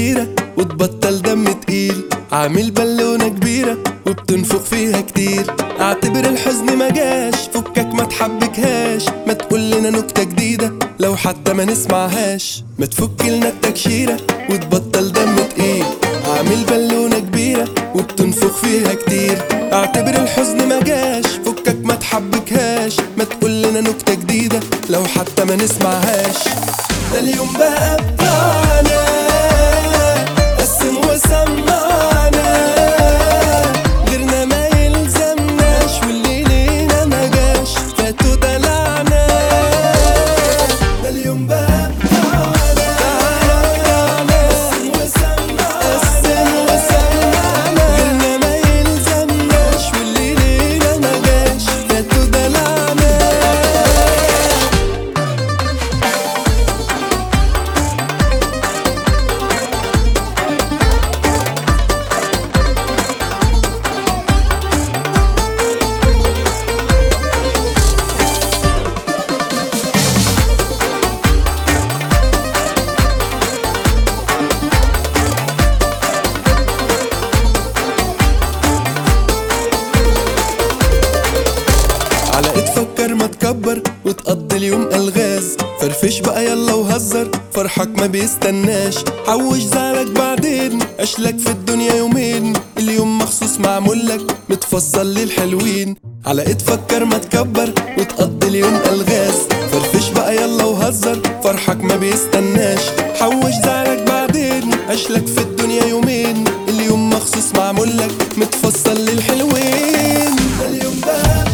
تكشيرة وتبطل دم تقيل عامل بالونة كبيرة وبتنفخ فيها كتير اعتبر الحزن ما جاش فكك ما تحبكهاش ما تقول لنا نكتة جديدة لو حتى ما نسمعهاش ما تفك لنا التكشيرة وتبطل دم تقيل عامل بالونة كبيرة وبتنفخ فيها كتير اعتبر الحزن ما جاش فكك ما تحبكهاش ما تقول لنا نكتة جديدة لو حتى ما نسمعهاش ده اليوم بقى بتاعنا قسم وسمعنا غيرنا ما يلزمناش واللي لينا ما جاش فاتوا دلعنا ده اليوم بقى بتاعنا قسم وسمعنا غيرنا ما يلزمناش واللي لينا ما جاش فاتوا دلعنا على ايد فكر ما تكبر وتقضي اليوم الغاز فرفش بقى يلا وهزر فرحك ما بيستناش حوش زعلك بعدين عشلك في الدنيا يومين اليوم مخصوص معمول لك متفصل للحلوين على ايد فكر ما تكبر وتقضي اليوم الغاز فرفش بقى يلا وهزر فرحك ما بيستناش حوش زعلك بعدين عشلك في الدنيا يومين اليوم مخصوص معمول لك متفصل للحلوين اليوم بقى